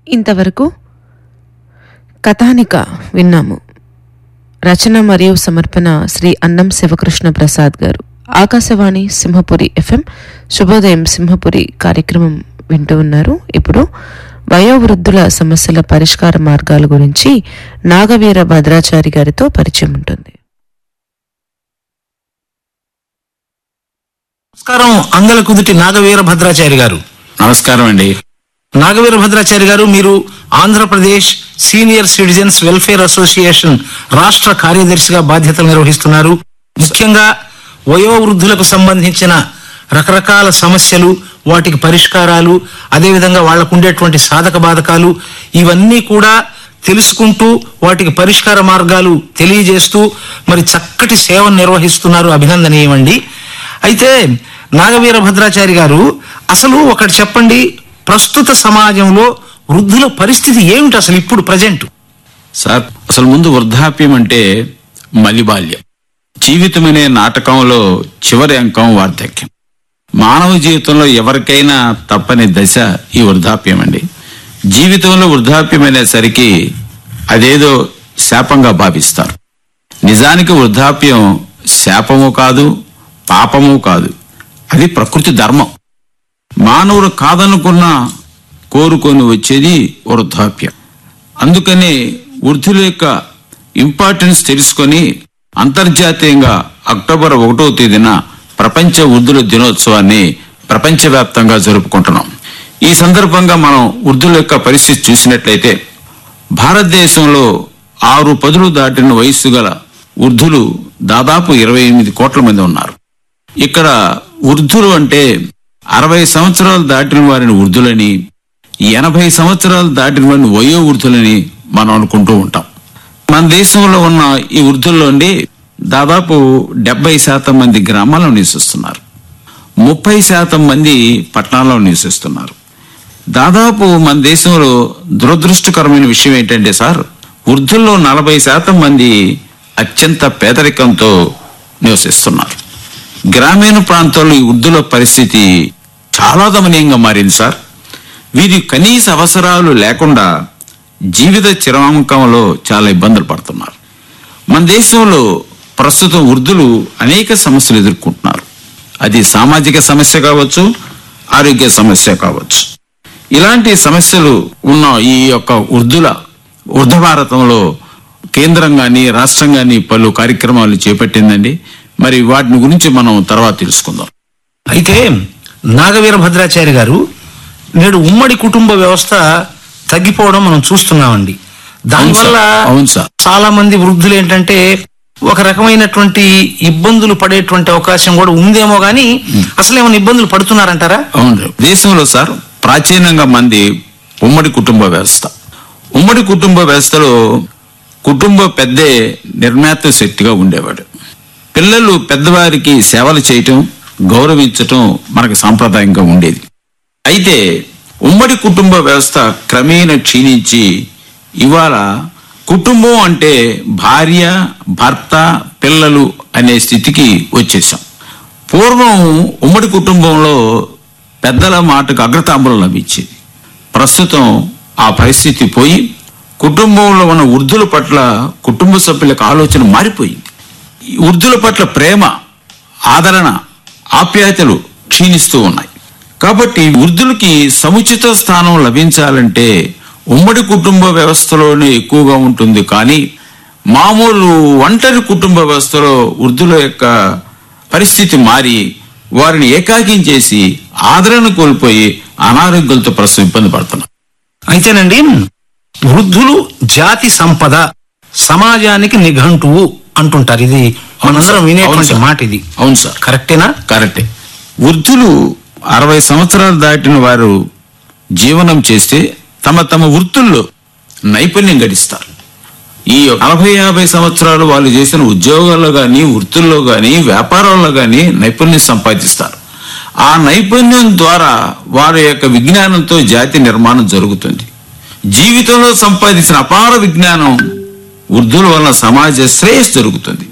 ఇంతవరకు కథానిక విన్నాము రచన మరియు సమర్పణ శ్రీ అన్నం శివకృష్ణ ప్రసాద్ గారు ఆకాశవాణి సింహపురి ఎఫ్ఎం శుభోదయం సింహపురి కార్యక్రమం వింటూ ఉన్నారు ఇప్పుడు వయోవృద్ధుల సమస్యల పరిష్కార మార్గాల గురించి నాగవీర భద్రాచారి గారితో పరిచయం ఉంటుంది నమస్కారం అంగల కుదుటి నాగవీర భద్రాచారి గారు నమస్కారం అండి నాగవీర భద్రాచారి గారు మీరు Andhra Pradesh senior citizens welfare association రాష్ట్ర కార్యదర్శిగా బాధ్యతలు నిర్వహిస్తున్నారు ముఖ్యంగా వయోవృద్ధులకు సంబంధించిన రకరకాల సమస్యలు వాటికి పరిష్కారాలు అదేవిధంగా వాళ్లకు ఉండేటువంటి సాధక బాధకాలు ఇవన్నీ కూడా తెలుసుకుంటూ వాటికి పరిష్కార మార్గాలు తెలియజేస్తూ మరి చక్కటి సేవను నిర్వహిస్తున్నారు అభినందనీయమండి అయితే నాగవీర భద్రాచారి గారు అసలు ఒకటి చెప్పండి ప్రస్తుత సమాజంలో వృద్ధుల పరిస్థితి ఏమిటి అసలు ఇప్పుడు ప్రజెంట్ సార్ అసలు ముందు వృద్ధాప్యం అంటే మలిబాల్యం జీవితం అనే నాటకంలో చివరి అంకం వార్ధక్యం మానవ జీవితంలో ఎవరికైనా తప్పని దశ ఈ వృద్ధాప్యం అండి జీవితంలో వృద్ధాప్యం అనేసరికి అదేదో శాపంగా భావిస్తారు నిజానికి వృద్ధాప్యం శాపము కాదు పాపము కాదు అది ప్రకృతి ధర్మం మానవుడు కాదనుకున్నా కోరుకొని వచ్చేది వృద్ధాప్యం అందుకని వృద్ధుల యొక్క ఇంపార్టెన్స్ తెలుసుకొని అంతర్జాతీయంగా అక్టోబర్ ఒకటో తేదీన ప్రపంచ వృద్ధుల దినోత్సవాన్ని ప్రపంచవ్యాప్తంగా జరుపుకుంటున్నాం ఈ సందర్భంగా మనం వృద్ధుల యొక్క పరిస్థితి చూసినట్లయితే భారతదేశంలో ఆరు పదులు దాటిన వయస్సు గల వృద్ధులు దాదాపు ఇరవై ఎనిమిది కోట్ల మంది ఉన్నారు ఇక్కడ వృద్ధులు అంటే అరవై సంవత్సరాలు దాటిన వారిని వృద్ధులని ఎనభై సంవత్సరాలు దాటిన వారిని వయో వృద్ధులని మనం అనుకుంటూ ఉంటాం మన దేశంలో ఉన్న ఈ వృద్ధుల్లోండి దాదాపు డెబ్బై శాతం మంది గ్రామాల్లో నివసిస్తున్నారు ముప్పై శాతం మంది పట్టణాల్లో నివసిస్తున్నారు దాదాపు మన దేశంలో దురదృష్టకరమైన విషయం ఏంటంటే సార్ వృద్ధుల్లో నలభై శాతం మంది అత్యంత పేదరికంతో నివసిస్తున్నారు గ్రామీణ ప్రాంతాల్లో ఈ వృద్ధుల పరిస్థితి చాలా దమనీయంగా మారింది సార్ వీరి కనీస అవసరాలు లేకుండా జీవిత చిరాంకంలో చాలా ఇబ్బందులు పడుతున్నారు మన దేశంలో ప్రస్తుతం వృద్ధులు అనేక సమస్యలు ఎదుర్కొంటున్నారు అది సామాజిక సమస్య కావచ్చు ఆరోగ్య సమస్య కావచ్చు ఇలాంటి సమస్యలు ఉన్న ఈ యొక్క వృద్ధుల వృద్ధ భారతంలో కేంద్రం గాని రాష్ట్రం గాని పలు కార్యక్రమాలు చేపట్టిందండి మరి వాటిని గురించి మనం తర్వాత తెలుసుకుందాం అయితే నాగవీర భద్రాచారి గారు నేడు ఉమ్మడి కుటుంబ వ్యవస్థ తగ్గిపోవడం మనం చూస్తున్నామండి దానివల్ల అవును సార్. చాలా మంది వృద్ధులు ఏంటంటే ఒక రకమైనటువంటి ఇబ్బందులు పడేటువంటి అవకాశం కూడా ఉందేమో గానీ అసలు ఏమైనా ఇబ్బందులు పడుతున్నారంటారా అవును దేశంలో సార్ ప్రాచీనంగా మంది ఉమ్మడి కుటుంబ వ్యవస్థ ఉమ్మడి కుటుంబ వ్యవస్థలో కుటుంబ పెద్దే నిర్ణేత శక్తిగా ఉండేవాడు పిల్లలు పెద్దవారికి సేవలు చేయటం గౌరవించటం మనకు సాంప్రదాయంగా ఉండేది అయితే ఉమ్మడి కుటుంబ వ్యవస్థ క్రమేణ క్షీణించి ఇవాళ కుటుంబం అంటే భార్య భర్త పిల్లలు అనే స్థితికి వచ్చేసాం పూర్వం ఉమ్మడి కుటుంబంలో పెద్దల మాటకు అగ్రతాంబులు లభించేది ప్రస్తుతం ఆ పరిస్థితి పోయి కుటుంబంలో ఉన్న వృద్ధుల పట్ల కుటుంబ సభ్యులకు ఆలోచన మారిపోయింది ఈ వృద్ధుల పట్ల ప్రేమ ఆదరణ ఆప్యాయతలు క్షీణిస్తూ ఉన్నాయి కాబట్టి వృద్ధులకి సముచిత స్థానం లభించాలంటే ఉమ్మడి కుటుంబ వ్యవస్థలోనే ఎక్కువగా ఉంటుంది కానీ మామూలు ఒంటరి కుటుంబ వ్యవస్థలో వృద్ధుల యొక్క పరిస్థితి మారి వారిని ఏకాకిం చేసి ఆదరణ కోల్పోయి అనారోగ్యాలతో ప్రస్తుతం ఇబ్బంది పడుతున్నారు అయితేనండి వృద్ధులు జాతి సంపద సమాజానికి నిఘంటువు అంటుంటారు ఇది మనందరం అవును వినేటువంటి సార్. మాట ఇది అవును సార్ కరెక్టేనా కరెక్టే వృద్ధులు అరవై సంవత్సరాలు దాటిన వారు జీవనం చేస్తే తమ తమ వృత్తుల్లో నైపుణ్యం గడిస్తారు ఈ నలభై యాభై సంవత్సరాలు వాళ్ళు చేసిన ఉద్యోగాల్లో గాని వృత్తుల్లో గాని వ్యాపారాల్లో గాని నైపుణ్యం సంపాదిస్తారు ఆ నైపుణ్యం ద్వారా వారి యొక్క విజ్ఞానంతో జాతి నిర్మాణం జరుగుతుంది జీవితంలో సంపాదించిన అపార విజ్ఞానం వృద్ధుల వల్ల సమాజ శ్రేయస్సు జరుగుతుంది